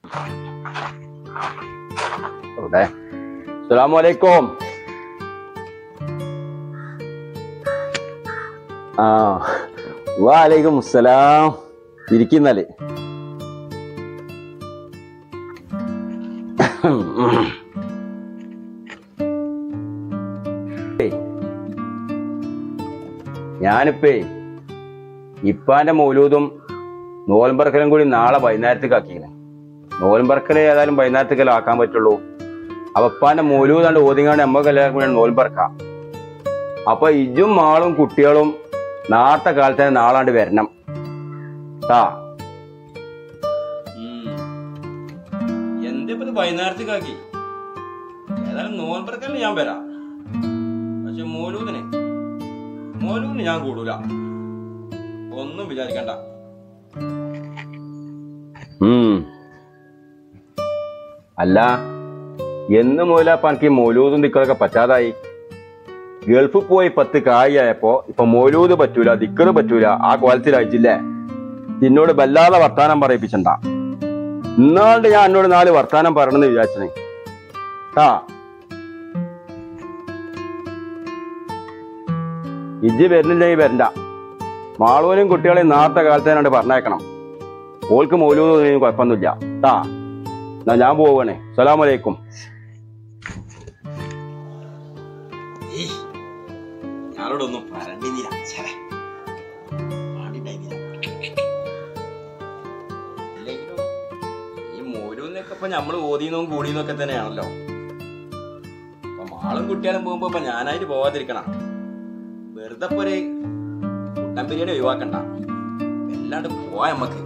ഇവിടെ അസ്സലാമലൈക്കും ആ വാലൈക്കും അസ്സലാം ഇരിക്കുന്നാല് ഞാനിപ്പേ ഇപ്പാന്റെ മൗലൂദും നോൽമ്പറക്കലും കൂടി നാളെ വൈകുന്നേരത്തേക്ക് ആക്കിയാണ് നോൽമ്പറക്കൽ ഏതായാലും വൈകുന്നേരത്തേക്കല്ലേ ആക്കാൻ പറ്റുള്ളൂ അപ്പൊ ഇപ്പാന്റെ മൗലൂദാണ്ട് ഓതിങ്ങാണ്ട് നമ്മക്ക് എല്ലാവർക്കും കൂടി നോൽമ്പറക്കാം അപ്പൊ ഇജും മാളും കുട്ടികളും നാളത്തെ കാലത്ത് നാളാണ്ട് വരണം ട്ടാ എന്തിപ്പോ ഇത് വൈകുന്നേരത്തേക്ക് ആക്കി ഏതായാലും നോൽപ്പറക്കലിന് ഞാൻ വരാം പക്ഷെ മോലൂദിന് മോലൂദിന് ഞാൻ കൂടൂല ഒന്നും വിചാരിക്കണ്ട ഉം. അല്ല എന്ന് മൂലപ്പ എനിക്ക് മൗലൂദും ദിക്കറൊക്കെ പറ്റാതായി ഗൾഫിൽ പോയി പത്ത് കായായപ്പോ ഇപ്പൊ മൗലൂദ് പറ്റൂല ദിക്കറ് പറ്റൂല ആ കോലത്തിലായിട്ടില്ലേ എന്നോട് വല്ലാതെ വർത്താനം പറയിപ്പിച്ചണ്ട ഇന്നാണ്ട് ഞാൻ എന്നോട് നാല് വർത്താനം പറയണമെന്ന് വിചാരിച്ചേ ആ ഇജ്ജ് വരുന്നില്ലെങ്കിൽ വരണ്ട മാളൂനും കുട്ടികളെയും നാളത്തെ കാലത്തേനാണ്ട് പറഞ്ഞേക്കണം ഓൾക്ക് മൗലൂദ് കുഴപ്പമൊന്നുമില്ല ട്ടാ എന്നാ ഞാൻ പോവാണേ സലാമലൈക്കും ഞാനോടൊന്നും പറഞ്ഞില്ല ഈ മോലൂന്നൊക്കെ ഇപ്പൊ നമ്മള് ഓതിന്നതും കൂടിയെന്നൊക്കെ തന്നെയാണല്ലോ അപ്പൊ മാളും കുട്ടികളും പോകുമ്പോ ഇപ്പൊ ഞാനായിട്ട് പോവാതിരിക്കണം വെറുതെ ഇപ്പൊ ഒരു കുട്ടൻ ബിരിയാണി ഒഴിവാക്കണ്ട എല്ലാണ്ട് പോവാ നമ്മക്ക്